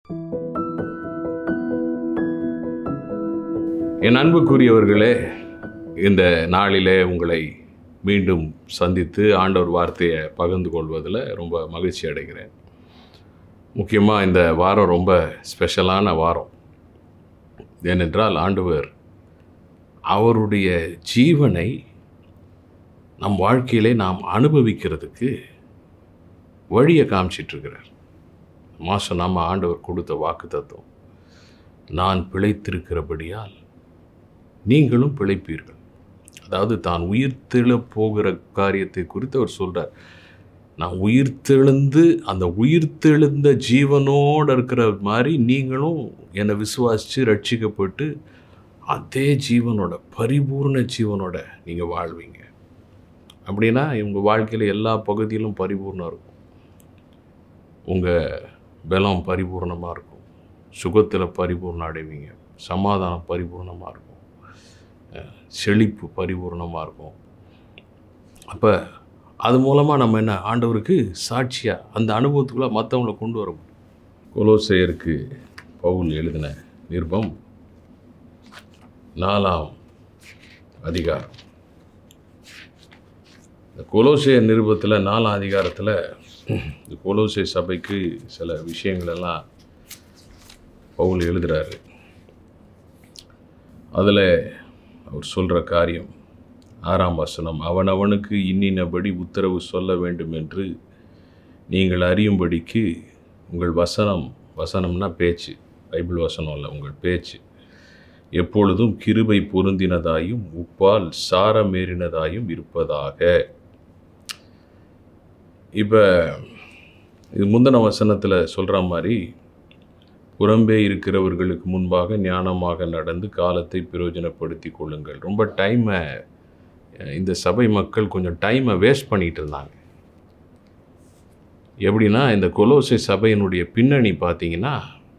என் அன்புக்குரியவர்களே இந்த நாளிலே உங்களை மீண்டும் சந்தித்து ஆண்டவர் வார்த்தையை பகிர்ந்து கொள்வதில் ரொம்ப மகிழ்ச்சி அடைகிறேன் முக்கியமாக இந்த வாரம் ரொம்ப ஸ்பெஷலான வாரம் ஏனென்றால் ஆண்டவர் அவருடைய ஜீவனை நம் வாழ்க்கையிலே நாம் அனுபவிக்கிறதுக்கு வழியை காமிச்சிட்ருக்கிறார் மாதம் நம்ம ஆண்டவர் கொடுத்த வாக்கு தத்துவம் நான் பிழைத்திருக்கிறபடியால் நீங்களும் பிழைப்பீர்கள் அதாவது தான் உயிர்த்தெழப் போகிற காரியத்தை குறித்து அவர் சொல்கிறார் நான் உயிர்த்தெழுந்து அந்த உயிர்த்தெழுந்த ஜீவனோடு இருக்கிற மாதிரி நீங்களும் என்னை விசுவாசித்து ரட்சிக்கப்பட்டு அதே ஜீவனோட பரிபூர்ண ஜீவனோட நீங்கள் வாழ்வீங்க அப்படின்னா உங்கள் வாழ்க்கையில் எல்லா பகுதியிலும் பரிபூர்ணம் இருக்கும் உங்கள் பலம் பரிபூர்ணமாக இருக்கும் சுகத்தில் பரிபூர்ணம் அடைவீங்க சமாதானம் பரிபூர்ணமாக இருக்கும் அஹ் செழிப்பு பரிபூர்ணமாக இருக்கும் அப்போ அது மூலமாக நம்ம என்ன ஆண்டவருக்கு சாட்சியாக அந்த அனுபவத்துக்குள்ளே மற்றவங்கள கொண்டு வர முடியும் கொலோசையருக்கு பவுல் எழுதின நிருபம் நாலாம் அதிகாரம் இந்த கொலோசைய நிருபத்தில் நாலாம் அதிகாரத்தில் இந்த கொலோசை சபைக்கு சில விஷயங்களெல்லாம் பவுல் எழுதுகிறாரு அதில் அவர் சொல்கிற காரியம் ஆறாம் வசனம் அவனவனுக்கு இன்னினபடி உத்தரவு சொல்ல வேண்டும் என்று நீங்கள் அறியும்படிக்கு உங்கள் வசனம் வசனம்னா பேச்சு பைபிள் வசனம் இல்லை உங்கள் பேச்சு எப்பொழுதும் கிருபை பொருந்தினதாயும் உப்பால் சாரமேறினதாயும் இருப்பதாக இப்போ இது முந்தின வசனத்தில் சொல்கிற மாதிரி புறம்பே இருக்கிறவர்களுக்கு முன்பாக ஞானமாக நடந்து காலத்தை பிரயோஜனப்படுத்தி கொள்ளுங்கள் ரொம்ப டைமை இந்த சபை மக்கள் கொஞ்சம் டைமை வேஸ்ட் பண்ணிகிட்டு இருந்தாங்க எப்படின்னா இந்த கொலோசை சபையினுடைய பின்னணி பார்த்தீங்கன்னா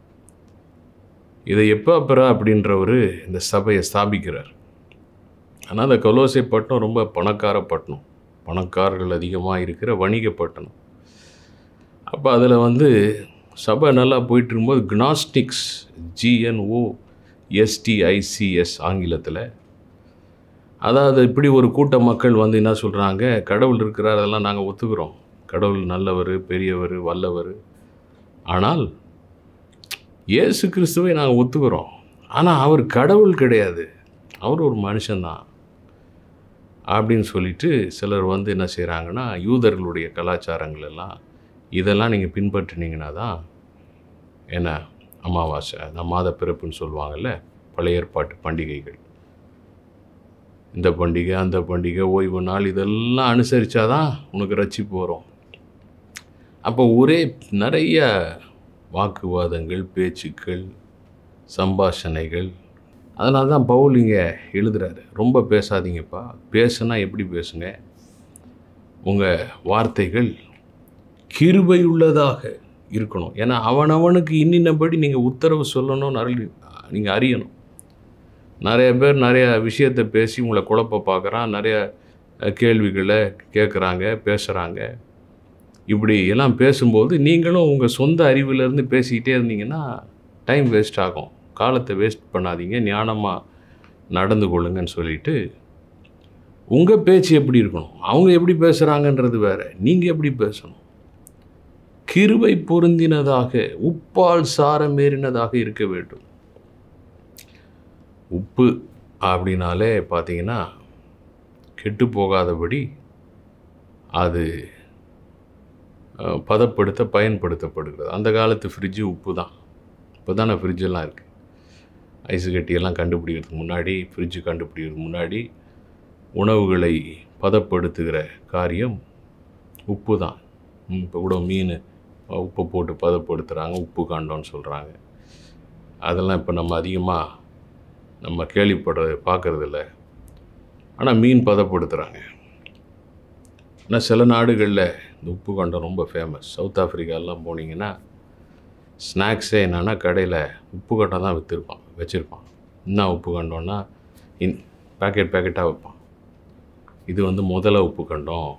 இதை எப்போ அப்புறம் அப்படின்றவர் இந்த சபையை ஸ்தாபிக்கிறார் ஆனால் அந்த கொலோசை பட்டணம் ரொம்ப பணக்கார பட்டணம் பணக்காரர்கள் அதிகமாக இருக்கிற வணிக பட்டணம் அப்போ அதில் வந்து சபை நல்லா போயிட்டு இருக்கும்போது கினாஸ்டிக்ஸ் ஜிஎன்ஓ எஸ்டிஐசிஎஸ் ஆங்கிலத்தில் அதாவது இப்படி ஒரு கூட்ட மக்கள் வந்து என்ன சொல்கிறாங்க கடவுள் இருக்கிறார் அதெல்லாம் நாங்கள் ஒத்துக்கிறோம் கடவுள் நல்லவர் பெரியவர் வல்லவர் ஆனால் இயேசு கிறிஸ்துவை நாங்கள் ஒத்துக்கிறோம் ஆனால் அவர் கடவுள் கிடையாது அவர் ஒரு மனுஷன்தான் அப்படின்னு சொல்லிட்டு சிலர் வந்து என்ன செய்கிறாங்கன்னா யூதர்களுடைய கலாச்சாரங்கள் எல்லாம் இதெல்லாம் நீங்கள் பின்பற்றினீங்கன்னா தான் என்ன அமாவாசை அந்த மாத பிறப்புன்னு சொல்லுவாங்கள்ல பழைய ஏற்பாட்டு பண்டிகைகள் இந்த பண்டிகை அந்த பண்டிகை ஓய்வு நாள் இதெல்லாம் அனுசரித்தாதான் உனக்கு ரட்சிப்பு வரும் அப்போ ஒரே நிறைய வாக்குவாதங்கள் பேச்சுக்கள் சம்பாஷணைகள் அதனால தான் பவுல் இங்கே எழுதுறாரு ரொம்ப பேசாதீங்கப்பா பேசுனா எப்படி பேசுங்க உங்கள் வார்த்தைகள் கிருபையுள்ளதாக இருக்கணும் ஏன்னா அவனவனுக்கு இன்னினபடி நீங்கள் உத்தரவு சொல்லணும்னு அருள் நீங்கள் அறியணும் நிறைய பேர் நிறைய விஷயத்தை பேசி உங்களை குழப்ப பார்க்குறான் நிறைய அஹ், கேள்விகளை கேட்குறாங்க பேசுகிறாங்க இப்படி எல்லாம் பேசும்போது நீங்களும் உங்கள் சொந்த அறிவிலேருந்து பேசிக்கிட்டே இருந்தீங்கன்னா டைம் வேஸ்ட் ஆகும் காலத்தை வேஸ்ட் பண்ணாதீங்க ஞானமாக நடந்து கொள்ளுங்கன்னு சொல்லிட்டு உங்கள் பேச்சு எப்படி இருக்கணும் அவங்க எப்படி பேசுகிறாங்கன்றது வேற நீங்கள் எப்படி பேசணும் கிருபை பொருந்தினதாக உப்பால் சாரமேறினதாக இருக்க வேண்டும் உப்பு அப்படின்னாலே பார்த்தீங்கன்னா கெட்டு போகாதபடி அது அஹ், பதப்படுத்த பயன்படுத்தப்படுகிறது அந்த காலத்து ஃப்ரிட்ஜு உப்பு தான் இப்போ தானே ஃப்ரிட்ஜெல்லாம் இருக்குது ஐஸ் கட்டியெல்லாம் கண்டுபிடிக்கிறதுக்கு முன்னாடி ஃப்ரிட்ஜு கண்டுபிடிக்கிறதுக்கு முன்னாடி உணவுகளை பதப்படுத்துகிற காரியம் உப்பு தான் இப்போ கூட மீன் உப்பை போட்டு பதப்படுத்துகிறாங்க உப்பு காண்டோன்னு சொல்கிறாங்க அதெல்லாம் இப்போ நம்ம அதிகமாக நம்ம கேள்விப்படுற பார்க்குறதில்ல ஆனால் மீன் பதப்படுத்துகிறாங்க ஆனால் சில நாடுகளில் இந்த உப்பு கண்டம் ரொம்ப ஃபேமஸ் சவுத் ஆஃப்ரிக்காலாம் போனீங்கன்னா ஸ்நாக்ஸே என்னென்னா கடையில் உப்பு கண்டம் தான் விற்றுருப்பான் வச்சுருப்பான் என்ன உப்பு கண்டோன்னா இன் பேக்கெட் பேக்கெட்டாக வைப்பான் இது வந்து முதல உப்பு கண்டம்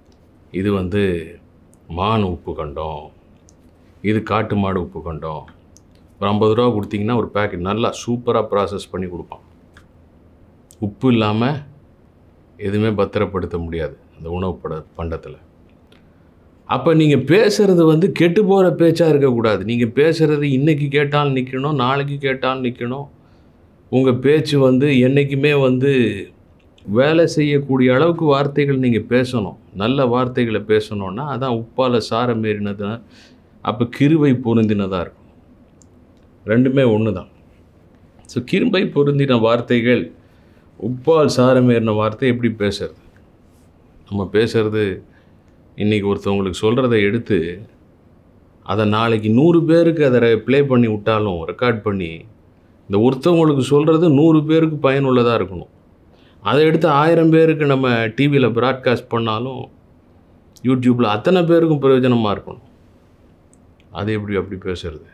இது வந்து மான் உப்பு கண்டம் இது காட்டு மாடு உப்பு கண்டம் ஒரு ஐம்பது ரூபா கொடுத்தீங்கன்னா ஒரு பேக்கெட் நல்லா சூப்பராக ப்ராசஸ் பண்ணி கொடுப்பான் உப்பு இல்லாமல் எதுவுமே பத்திரப்படுத்த முடியாது அந்த உணவு பட பண்டத்தில் அப்போ நீங்கள் பேசுகிறது வந்து கெட்டு போகிற பேச்சாக இருக்கக்கூடாது நீங்கள் பேசுகிறது இன்றைக்கி கேட்டாலும் நிற்கணும் நாளைக்கு கேட்டாலும் நிற்கணும் உங்கள் பேச்சு வந்து என்றைக்குமே வந்து வேலை செய்யக்கூடிய அளவுக்கு வார்த்தைகள் நீங்கள் பேசணும் நல்ல வார்த்தைகளை பேசணுன்னா அதான் உப்பால் சாரம் ஏறினது அப்போ கிருவை பொருந்தினதாக இருக்கும் ரெண்டுமே ஒன்று தான் ஸோ கிருபை பொருந்தின வார்த்தைகள் உப்பால் சாரம் ஏறின வார்த்தை எப்படி பேசுறது நம்ம பேசுறது இன்றைக்கி ஒருத்தவங்களுக்கு சொல்கிறத எடுத்து அதை நாளைக்கு நூறு பேருக்கு அதை ப்ளே பண்ணி விட்டாலும் ரெக்கார்ட் பண்ணி இந்த ஒருத்தவங்களுக்கு சொல்கிறது நூறு பேருக்கு பயனுள்ளதாக இருக்கணும் அதை எடுத்து ஆயிரம் பேருக்கு நம்ம டிவியில் ப்ராட்காஸ்ட் பண்ணாலும் யூடியூப்பில் அத்தனை பேருக்கும் பிரயோஜனமாக இருக்கணும் அது எப்படி அப்படி பேசுறது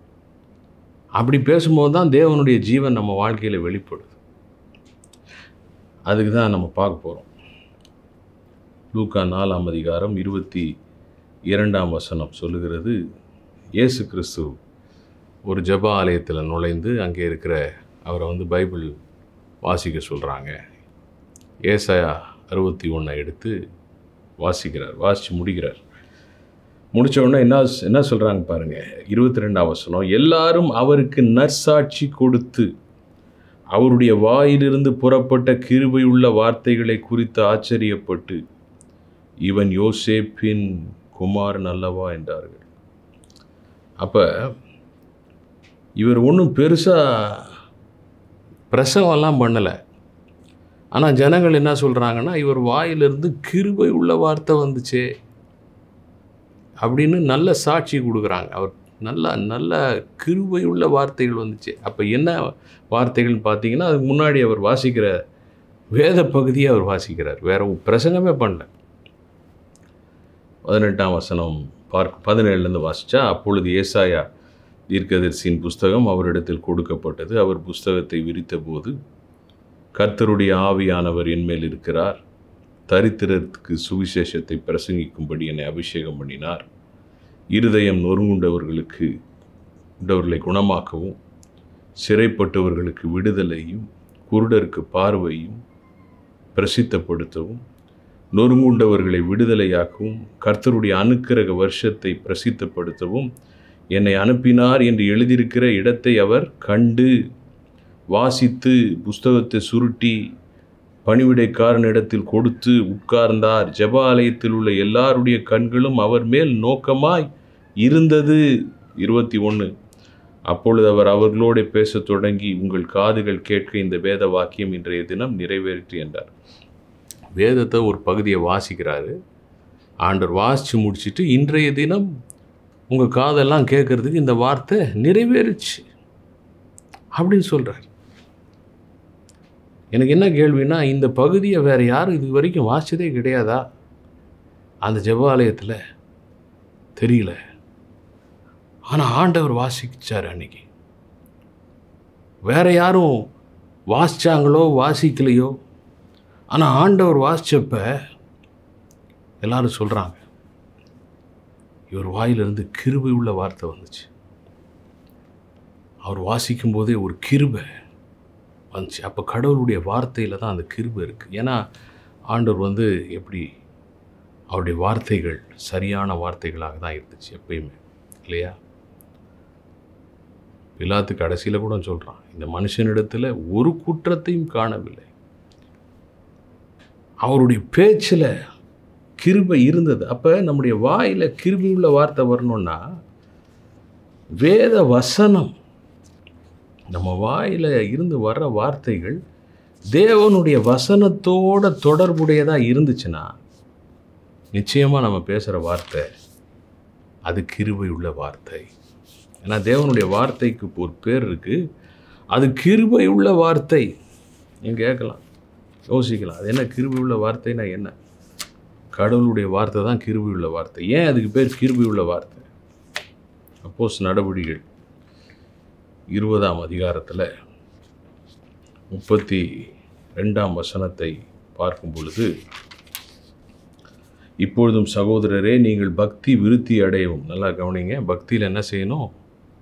அப்படி பேசும்போது தான் தேவனுடைய ஜீவன் நம்ம வாழ்க்கையில் வெளிப்படுது அதுக்கு தான் நம்ம பார்க்க போகிறோம் லூக்கா நாலாம் அதிகாரம் இருபத்தி இரண்டாம் வசனம் சொல்லுகிறது இயேசு கிறிஸ்து ஒரு ஜப ஆலயத்தில் நுழைந்து அங்கே இருக்கிற அவரை வந்து பைபிள் வாசிக்க சொல்கிறாங்க ஏசாயா அறுபத்தி ஒன்றை எடுத்து வாசிக்கிறார் வாசித்து முடிக்கிறார் முடித்த உடனே என்ன என்ன சொல்கிறாங்க பாருங்கள் இருபத்தி ரெண்டாம் வசனம் எல்லாரும் அவருக்கு நற்சாட்சி கொடுத்து அவருடைய வாயிலிருந்து புறப்பட்ட கிருபையுள்ள வார்த்தைகளை குறித்து ஆச்சரியப்பட்டு இவன் யோசேப்பின் குமாரன் அல்லவா என்றார்கள் அப்போ இவர் ஒன்றும் பெருசாக பிரசவம்லாம் பண்ணலை ஆனால் ஜனங்கள் என்ன சொல்கிறாங்கன்னா இவர் வாயிலிருந்து கிருபை உள்ள வார்த்தை வந்துச்சே அப்படின்னு நல்ல சாட்சி கொடுக்குறாங்க அவர் நல்ல நல்ல கிருபை உள்ள வார்த்தைகள் வந்துச்சு அப்போ என்ன வார்த்தைகள்னு பார்த்தீங்கன்னா அதுக்கு முன்னாடி அவர் வாசிக்கிற வேத பகுதியை அவர் வாசிக்கிறார் வேற பிரசங்கமே பண்ணல பதினெட்டாம் வசனம் பார்க்க பதினேழுலேருந்து வாசித்தா அப்பொழுது ஏசாயா தீர்க்கதரிசியின் புஸ்தகம் அவரிடத்தில் கொடுக்கப்பட்டது அவர் புஸ்தகத்தை விரித்தபோது கர்த்தருடைய ஆவியானவர் என்மேல் இருக்கிறார் தரித்திரத்துக்கு சுவிசேஷத்தை பிரசங்கிக்கும்படி என்னை அபிஷேகம் பண்ணினார் இருதயம் நொறுங்குண்டவர்களுக்கு உண்டவர்களை குணமாக்கவும் சிறைப்பட்டவர்களுக்கு விடுதலையும் குருடருக்கு பார்வையும் பிரசித்தப்படுத்தவும் நொறுங்குண்டவர்களை விடுதலையாக்கவும் கர்த்தருடைய அனுக்கிரக வருஷத்தை பிரசித்தப்படுத்தவும் என்னை அனுப்பினார் என்று எழுதியிருக்கிற இடத்தை அவர் கண்டு வாசித்து புஸ்தகத்தை சுருட்டி பணிவிடைக்காரனிடத்தில் கொடுத்து உட்கார்ந்தார் ஜெப ஆலயத்தில் உள்ள எல்லாருடைய கண்களும் அவர் மேல் நோக்கமாய் இருந்தது இருபத்தி ஒன்று அப்பொழுது அவர் அவர்களோடு பேசத் தொடங்கி உங்கள் காதுகள் கேட்க இந்த வேத வாக்கியம் இன்றைய தினம் நிறைவேறிற்று என்றார் வேதத்தை ஒரு பகுதியை வாசிக்கிறாரு ஆண்டவர் வாசித்து முடிச்சுட்டு இன்றைய தினம் உங்கள் காதெல்லாம் கேட்குறதுக்கு இந்த வார்த்தை நிறைவேறுச்சு அப்படின்னு சொல்கிறார் எனக்கு என்ன கேள்வின்னா இந்த பகுதியை வேறு யாரும் இது வரைக்கும் வாசித்ததே கிடையாதா அந்த ஜெபாலயத்தில் தெரியல ஆனால் ஆண்டவர் வாசிச்சார் அன்னைக்கு வேற யாரும் வாசித்தாங்களோ வாசிக்கலையோ ஆனால் ஆண்டவர் வாசித்தப்ப எல்லாரும் சொல்கிறாங்க இவர் வாயிலிருந்து கிருபை உள்ள வார்த்தை வந்துச்சு அவர் வாசிக்கும் போதே ஒரு கிருபை வந்துச்சு அப்போ கடவுளுடைய வார்த்தையில் தான் அந்த கிருபை இருக்குது ஏன்னா ஆண்டவர் வந்து எப்படி அவருடைய வார்த்தைகள் சரியான வார்த்தைகளாக தான் இருந்துச்சு எப்பயுமே இல்லையா பிலாத்து கடைசியில் கூட சொல்கிறான் இந்த மனுஷனிடத்தில் ஒரு குற்றத்தையும் காணவில்லை அவருடைய பேச்சில் கிருபை இருந்தது அப்போ நம்முடைய வாயில் கிருபை உள்ள வார்த்தை வரணும்னா வேத வசனம் நம்ம வாயில் இருந்து வர்ற வார்த்தைகள் தேவனுடைய வசனத்தோட தொடர்புடையதாக இருந்துச்சுன்னா நிச்சயமாக நம்ம பேசுகிற வார்த்தை அது கிருபை உள்ள வார்த்தை ஏன்னா தேவனுடைய வார்த்தைக்கு ஒரு பேர் இருக்குது அது கிருபை உள்ள வார்த்தை நீங்கள் கேட்கலாம் யோசிக்கலாம் அது என்ன கிருபை உள்ள வார்த்தைனா என்ன கடவுளுடைய வார்த்தை தான் கிருபை உள்ள வார்த்தை ஏன் அதுக்கு பேர் கிருபை உள்ள வார்த்தை அப்போஸ் நடவடிகள் இருபதாம் அதிகாரத்தில் முப்பத்தி ரெண்டாம் வசனத்தை பார்க்கும் பொழுது இப்பொழுதும் சகோதரரே நீங்கள் பக்தி விருத்தி அடையவும் நல்லா கவனிங்க பக்தியில் என்ன செய்யணும்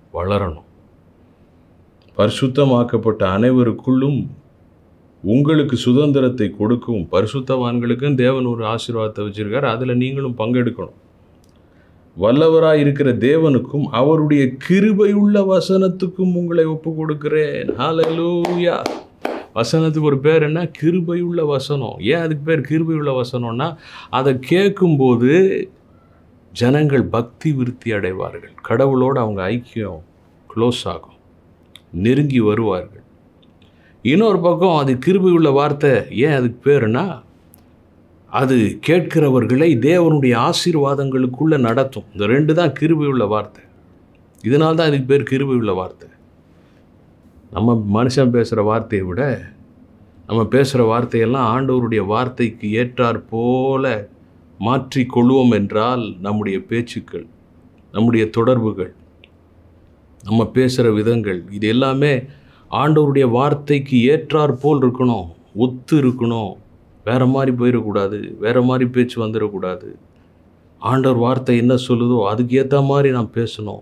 வளரணும் பரிசுத்தமாக்கப்பட்ட அனைவருக்குள்ளும் உங்களுக்கு சுதந்திரத்தை கொடுக்கும் பரிசுத்தவான்களுக்கும் தேவன் ஒரு ஆசீர்வாதத்தை வச்சிருக்கார் அதில் நீங்களும் பங்கெடுக்கணும் வல்லவராய் இருக்கிற தேவனுக்கும் அவருடைய கிருபையுள்ள வசனத்துக்கும் உங்களை ஒப்பு கொடுக்கிறேன் ஹalleluya வசனத்துக்கு ஒரு பேர் என்ன கிருபையுள்ள வசனம் ஏன் அதுக்கு பேர் கிருபையுள்ள வசனம்னா அதை கேட்கும்போது ஜனங்கள் பக்தி விருத்தி அடைவார்கள் கடவுளோடு அவங்க ஐக்கியம் க்ளோஸ் ஆகும் நெருங்கி வருவார்கள் இன்னொரு பக்கம் அது கிருபையுள்ள வார்த்தை ஏன் அதுக்கு பேருனா அது கேட்கிறவர்களை தேவனுடைய ஆசீர்வாதங்களுக்குள்ளே நடத்தும் இந்த ரெண்டு தான் கிருபையுள்ள வார்த்தை இதனால தான் இதுக்கு பேர் கிருபையுள்ள வார்த்தை நம்ம மனுஷன் பேசுகிற வார்த்தையை விட நம்ம பேசுகிற வார்த்தையெல்லாம் ஆண்டவருடைய வார்த்தைக்கு ஏற்றாற் போல மாற்றி கொள்வோம் என்றால் நம்முடைய பேச்சுக்கள் நம்முடைய தொடர்புகள் நம்ம பேசுகிற விதங்கள் இது எல்லாமே ஆண்டவருடைய வார்த்தைக்கு ஏற்றாற் போல் இருக்கணும் ஒத்து இருக்கணும் வேற மாதிரி போயிடக்கூடாது வேற மாதிரி பேச்சு வந்துடக்கூடாது ஆண்டவர் வார்த்தை என்ன சொல்லுதோ அதுக்கு ஏற்ற மாதிரி நான் பேசணும்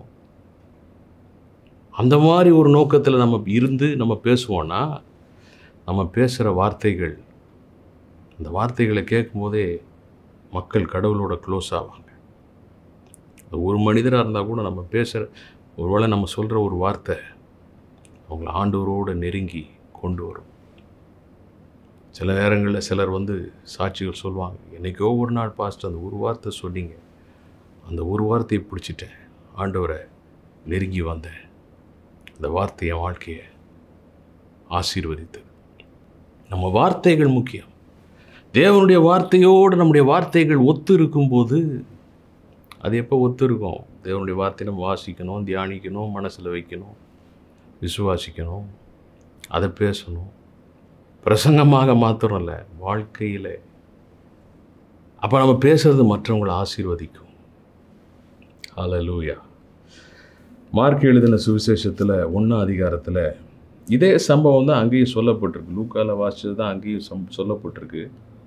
அந்த மாதிரி ஒரு நோக்கத்தில் நம்ம இருந்து நம்ம பேசுவோன்னா நம்ம பேசுகிற வார்த்தைகள் அந்த வார்த்தைகளை கேட்கும்போதே மக்கள் கடவுளோட க்ளோஸ் ஆவாங்க அது ஒரு மனிதராக இருந்தால் கூட நம்ம பேசுகிற ஒருவேளை நம்ம சொல்கிற ஒரு வார்த்தை அவங்கள ஆண்டவரோடு நெருங்கி கொண்டு வரும் சில நேரங்களில் சிலர் வந்து சாட்சிகள் சொல்லுவாங்க என்றைக்கோ ஒரு நாள் பாஸ்ட் அந்த ஒரு வார்த்தை சொன்னீங்க அந்த ஒரு வார்த்தையை பிடிச்சிட்டேன் ஆண்டவரை நெருங்கி வந்தேன் அந்த வார்த்தை என் வாழ்க்கையை ஆசீர்வதித்தது நம்ம வார்த்தைகள் முக்கியம் தேவனுடைய வார்த்தையோடு நம்முடைய வார்த்தைகள் ஒத்து இருக்கும்போது அது எப்போ ஒத்து இருக்கும் தேவனுடைய வார்த்தையை நம்ம வாசிக்கணும் தியானிக்கணும் மனசில் வைக்கணும் விசுவாசிக்கணும் அதை பேசணும் பிரசங்கமாக மாத்திரம் இல்லை வாழ்க்கையில் அப்போ நம்ம பேசுறது மற்றவங்களை ஆசீர்வதிக்கும் ஹalleluya மார்க் எழுதின சுவிசேஷத்தில் ஒன்றாம் அதிகாரத்தில் இதே சம்பவம் தான் அங்கேயும் சொல்லப்பட்டிருக்கு லூக்கால வாசிச்சது தான் அங்கேயும் சம் சொல்லப்பட்டிருக்கு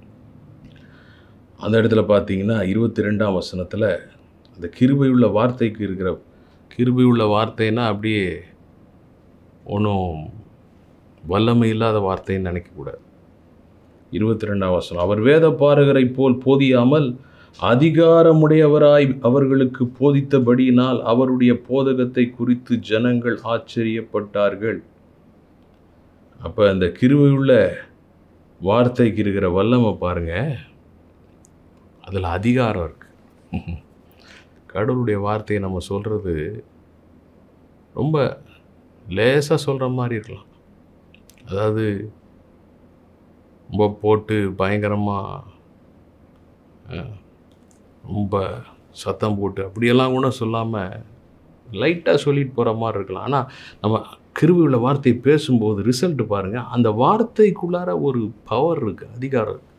அந்த இடத்துல பார்த்தீங்கன்னா இருபத்தி ரெண்டாம் வசனத்தில் அந்த கிருபையுள்ள வார்த்தைக்கு இருக்கிற கிருபையுள்ள வார்த்தைன்னா அப்படியே ஒன்றும் வல்லமை இல்லாத வார்த்தைன்னு நினைக்கக்கூடாது இருபத்தி ரெண்டாம் வசனம் அவர் வேத பாரகரை போல் போதியாமல் அதிகாரமுடையவராய் அவர்களுக்கு போதித்தபடியினால் அவருடைய போதகத்தை குறித்து ஜனங்கள் ஆச்சரியப்பட்டார்கள் அப்போ அந்த கிருவையுள்ள வார்த்தைக்கு இருக்கிற வல்லமை பாருங்க அதில் அதிகாரம் இருக்கு கடவுளுடைய வார்த்தையை நம்ம சொல்கிறது ரொம்ப லேசாக சொல்கிற மாதிரி இருக்கலாம் அதாவது ரொம்ப போட்டு பயங்கரமாக ரொம்ப சத்தம் போட்டு அப்படியெல்லாம் கூட சொல்லாமல் லைட்டாக சொல்லிட்டு போகிற மாதிரி இருக்கலாம் ஆனால் நம்ம கிருவியுள்ள வார்த்தையை பேசும்போது ரிசல்ட் பாருங்கள் அந்த வார்த்தைக்குள்ளார ஒரு பவர் இருக்குது அதிகாரம் இருக்கு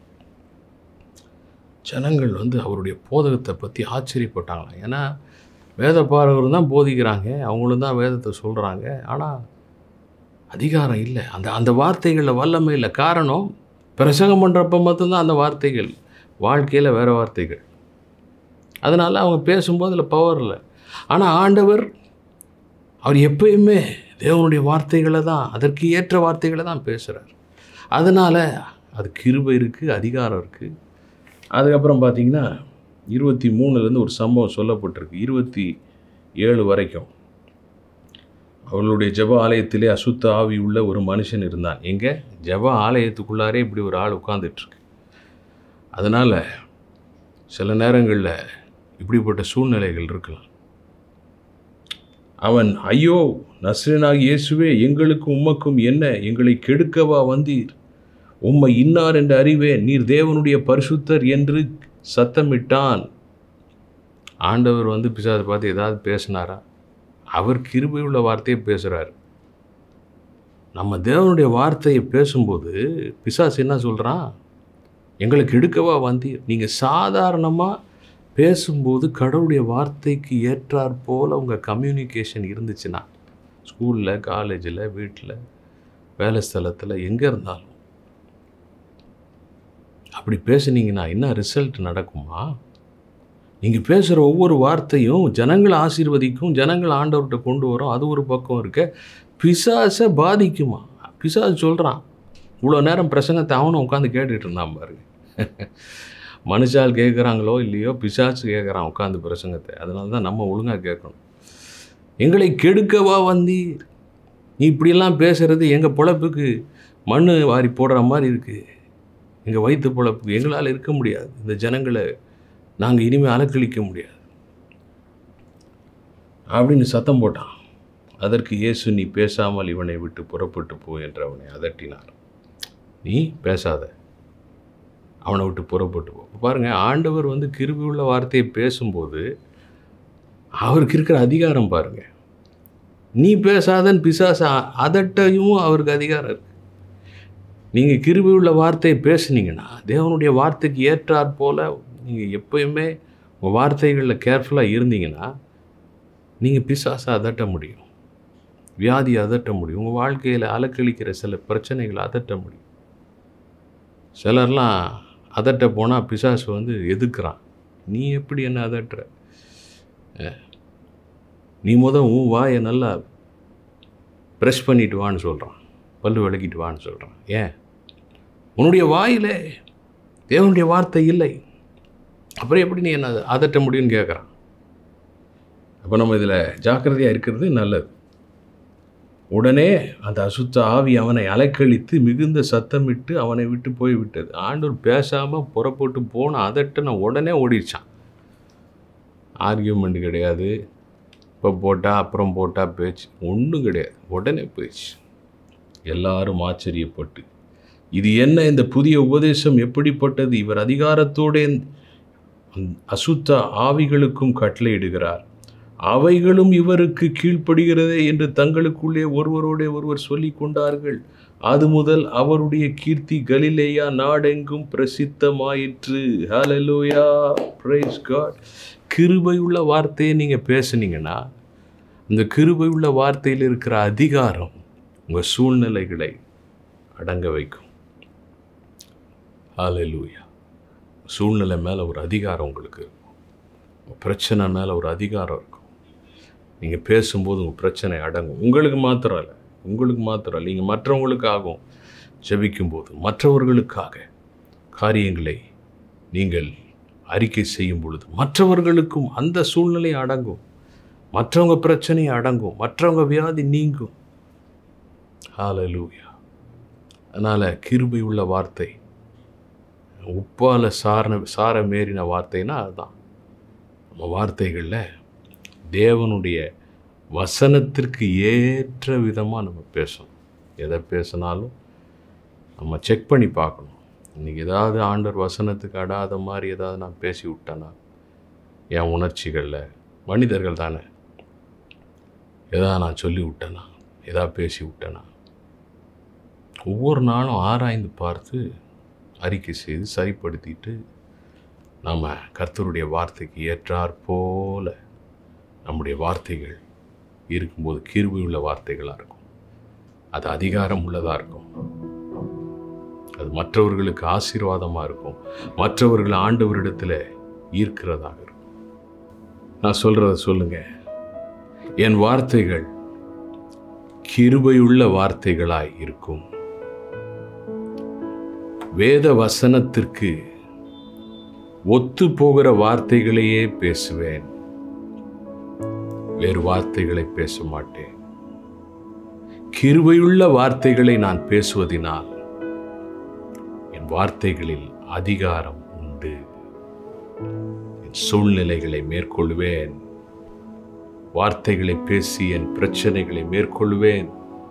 ஜனங்கள் வந்து அவருடைய போதகத்தை பற்றி ஆச்சரியப்பட்டாங்களாம் ஏன்னா வேத பாரகரும் தான் போதிக்கிறாங்க அவங்களும் தான் வேதத்தை சொல்கிறாங்க ஆனால் அதிகாரம் இல்லை அந்த அந்த வார்த்தைகளில் வல்லமை இல்லை காரணம் பிரசங்கம் பண்ணுறப்ப மட்டும்தான் அந்த வார்த்தைகள் வாழ்க்கையில் வேறு வார்த்தைகள் அதனால் அவங்க பேசும்போது அதில் பவர் இல்லை ஆனால் ஆண்டவர் அவர் எப்பயுமே தேவனுடைய வார்த்தைகளை தான் அதற்கு ஏற்ற வார்த்தைகளை தான் பேசுகிறார் அதனால் அது கிருபை இருக்குது அதிகாரம் இருக்குது அதுக்கப்புறம் பார்த்தீங்கன்னா இருபத்தி மூணுலேருந்து ஒரு சம்பவம் சொல்லப்பட்டிருக்கு இருபத்தி ஏழு வரைக்கும் அவளுடைய ஜெப ஆலயத்திலே அசுத்த ஆவி உள்ள ஒரு மனுஷன் இருந்தான் எங்கே ஜெப ஆலயத்துக்குள்ளாரே இப்படி ஒரு ஆள் உட்காந்துட்ருக்கு அதனால் சில நேரங்களில் இப்படிப்பட்ட சூழ்நிலைகள் இருக்கலாம் அவன் ஐயோ நஸ்ரனாகி இயேசுவே எங்களுக்கும் உமக்கும் என்ன எங்களை கெடுக்கவா வந்தீர் உம்மை இன்னார் என்று அறிவேன் நீர் தேவனுடைய பரிசுத்தர் என்று சத்தமிட்டான் ஆண்டவர் வந்து பிசாசை பார்த்து ஏதாவது பேசினாரா அவர் கிருபை உள்ள வார்த்தையை பேசுகிறார் நம்ம தேவனுடைய வார்த்தையை பேசும்போது பிசாசு என்ன சொல்கிறான் எங்களுக்கு எடுக்கவா வந்தீர் நீங்கள் சாதாரணமாக பேசும்போது கடவுளுடைய வார்த்தைக்கு ஏற்றாற் போல் உங்கள் கம்யூனிகேஷன் இருந்துச்சுன்னா ஸ்கூலில் காலேஜில் வீட்டில் வேலை ஸ்தலத்தில் எங்கே இருந்தாலும் அப்படி பேசுனீங்கன்னா என்ன ரிசல்ட் நடக்குமா நீங்கள் பேசுகிற ஒவ்வொரு வார்த்தையும் ஜனங்களை ஆசீர்வதிக்கும் ஜனங்களை ஆண்டவர்கிட்ட கொண்டு வரும் அது ஒரு பக்கம் இருக்க பிசாசை பாதிக்குமா பிசாசு சொல்கிறான் இவ்வளோ நேரம் பிரசங்கத்தை அவனும் உட்காந்து கேட்டுட்டு இருந்தான் பாருங்க மனுஷால் கேட்குறாங்களோ இல்லையோ பிசாசு கேட்குறான் உட்காந்து பிரசங்கத்தை அதனால தான் நம்ம ஒழுங்காக கேட்கணும் எங்களை கெடுக்கவா வந்தீர் நீ இப்படியெல்லாம் பேசுகிறது எங்கள் பொழப்புக்கு மண் வாரி போடுற மாதிரி இருக்குது எங்கள் வயிற்று பொழப்புக்கு எங்களால் இருக்க முடியாது இந்த ஜனங்களை நாங்கள் இனிமேல் அலக்களிக்க முடியாது அப்படின்னு சத்தம் போட்டான் அதற்கு இயேசு நீ பேசாமல் இவனை விட்டு புறப்பட்டு போ என்று அவனை அதட்டினார் நீ பேசாத அவனை விட்டு புறப்பட்டு போ பாருங்கள் ஆண்டவர் வந்து கிருபி உள்ள வார்த்தையை பேசும்போது அவருக்கு இருக்கிற அதிகாரம் பாருங்கள் நீ பேசாதன்னு பிசாச அதட்டையும் அவருக்கு அதிகாரம் இருக்கு நீங்கள் கிருபி உள்ள வார்த்தையை பேசுனீங்கன்னா தேவனுடைய வார்த்தைக்கு ஏற்றாற் போல் நீங்கள் எப்பயுமே உங்கள் வார்த்தைகளில் கேர்ஃபுல்லாக இருந்தீங்கன்னா நீங்கள் பிசாசை அதட்ட முடியும் வியாதி அதட்ட முடியும் உங்கள் வாழ்க்கையில் அலக்களிக்கிற சில பிரச்சனைகளை அதட்ட முடியும் சிலர்லாம் அதட்ட போனால் பிசாசு வந்து எதுக்குறான் நீ எப்படி என்ன அதட்டுற நீ முத உன் வாயை நல்லா ப்ரெஷ் பண்ணிட்டு வான்னு சொல்கிறான் பல்லு விளக்கிட்டு வான்னு சொல்கிறான் ஏன் உன்னுடைய வாயில் தேவனுடைய வார்த்தை இல்லை அப்புறம் எப்படி நீ என்ன அதட்ட முடியும்னு கேட்குறான் அப்போ நம்ம இதில் ஜாக்கிரதையாக இருக்கிறது நல்லது உடனே அந்த அசுத்த ஆவி அவனை அலைக்கழித்து மிகுந்த சத்தமிட்டு அவனை விட்டு போய் விட்டது ஆண்டவர் பேசாமல் புறப்பட்டு போன அதட்ட நான் உடனே ஓடிடுச்சான் ஆர்கியூமெண்ட் கிடையாது இப்போ போட்டால் அப்புறம் போட்டால் பேச்சு ஒன்றும் கிடையாது உடனே போயிடுச்சு எல்லாரும் ஆச்சரியப்பட்டு இது என்ன இந்த புதிய உபதேசம் எப்படிப்பட்டது இவர் அதிகாரத்தோடு அசுத்த ஆவிகளுக்கும் கட்டளையிடுகிறார் அவைகளும் இவருக்கு கீழ்ப்படுகிறதே என்று தங்களுக்குள்ளே ஒருவரோடே ஒருவர் சொல்லி கொண்டார்கள் அது முதல் அவருடைய கீர்த்தி கலிலேயா நாடெங்கும் பிரசித்தமாயிற்று ஹalleluya praise god கிருபை உள்ள வார்த்தையை நீங்கள் பேசுனீங்கன்னா அந்த கிருபை உள்ள வார்த்தையில் இருக்கிற அதிகாரம் உங்கள் சூழ்நிலைகளை அடங்க வைக்கும் ஹalleluya சூழ்நிலை மேலே ஒரு அதிகாரம் உங்களுக்கு இருக்கும் உங்கள் பிரச்சனை மேலே ஒரு அதிகாரம் இருக்கும் நீங்கள் பேசும்போது உங்கள் பிரச்சனை அடங்கும் உங்களுக்கு மாத்திரம் இல்லை உங்களுக்கு மாத்திரம் இல்லை நீங்கள் மற்றவங்களுக்காகவும் ஜெபிக்கும்போது மற்றவர்களுக்காக காரியங்களை நீங்கள் அறிக்கை செய்யும் பொழுது மற்றவர்களுக்கும் அந்த சூழ்நிலை அடங்கும் மற்றவங்க பிரச்சனை அடங்கும் மற்றவங்க வியாதி நீங்கும் ஹalleluya அதனால் கிருபை உள்ள வார்த்தை உப்பால் சார சார மேறின வார்த்தைனா அதுதான் நம்ம வார்த்தைகளில் தேவனுடைய வசனத்திற்கு ஏற்ற விதமாக நம்ம பேசணும் எதை பேசினாலும் நம்ம செக் பண்ணி பார்க்கணும் இன்றைக்கி ஏதாவது ஆண்டவர் வசனத்துக்கு அடாத மாதிரி ஏதாவது நான் பேசி விட்டேனா என் உணர்ச்சிகளில் மனிதர்கள் தானே எதாவது நான் சொல்லி விட்டேனா எதாவது பேசி விட்டேனா ஒவ்வொரு நாளும் ஆராய்ந்து பார்த்து அறிக்கை செய்து சரிப்படுத்திட்டு நாம் கர்த்தருடைய வார்த்தைக்கு ஏற்றாற் போல நம்முடைய வார்த்தைகள் இருக்கும்போது கிருபை உள்ள வார்த்தைகளாக இருக்கும் அது அதிகாரம் உள்ளதாக இருக்கும் அது மற்றவர்களுக்கு ஆசீர்வாதமாக இருக்கும் மற்றவர்கள் ஆண்டவரிடத்தில் ஈர்க்கிறதாக இருக்கும் நான் சொல்கிறத சொல்லுங்க என் வார்த்தைகள் கிருபையுள்ள வார்த்தைகளாய் இருக்கும் வேத வசனத்திற்கு ஒத்து போகிற வார்த்தைகளையே பேசுவேன் வேறு வார்த்தைகளை பேச மாட்டேன் கிருபையுள்ள வார்த்தைகளை நான் பேசுவதினால் என் வார்த்தைகளில் அதிகாரம் உண்டு என் சூழ்நிலைகளை மேற்கொள்வேன் வார்த்தைகளை பேசி என் பிரச்சனைகளை மேற்கொள்வேன்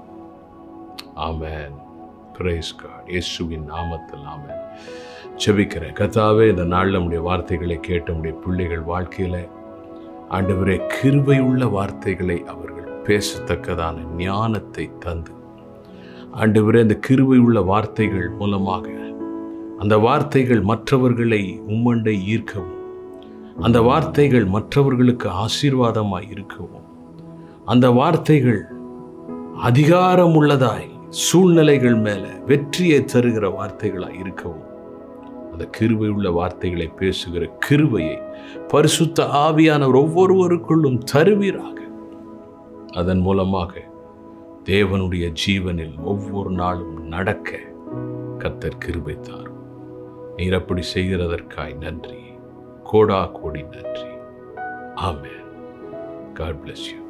ஆமேன் பிரைஸ் காட் இயேசுவின் நாமத்தில் ஆமேன் செபிக்கிறேன் கத்தாவே இந்த நாள் நம்முடைய வார்த்தைகளை கேட்ட நம்முடைய பிள்ளைகள் வாழ்க்கையில் ஆண்டவரே கிருபை உள்ள வார்த்தைகளை அவர்கள் பேசத்தக்கதான ஞானத்தை தந்து ஆண்டவரே அந்த கிருபை உள்ள வார்த்தைகள் மூலமாக அந்த வார்த்தைகள் மற்றவர்களை உம்மண்டை ஈர்க்கவும் அந்த வார்த்தைகள் மற்றவர்களுக்கு ஆசீர்வாதமாய் இருக்கவும் அந்த வார்த்தைகள் அதிகாரம் உள்ளதாய் சூழ்நிலைகள் மேல வெற்றியை தருகிற வார்த்தைகளாய் இருக்கவும் அந்த கிருபை உள்ள வார்த்தைகளை பேசுகிற கிருபையை பரிசுத்த ஆவியானவர் ஒவ்வொருவருக்குள்ளும் தருவீராக அதன் மூலமாக தேவனுடைய ஜீவனில் ஒவ்வொரு நாளும் நடக்க கத்தர் கிருபை தாரும் நீர் அப்படி செய்கிறதற்காய் நன்றி கோடா கோடி நன்றி ஆமென் காட் bless you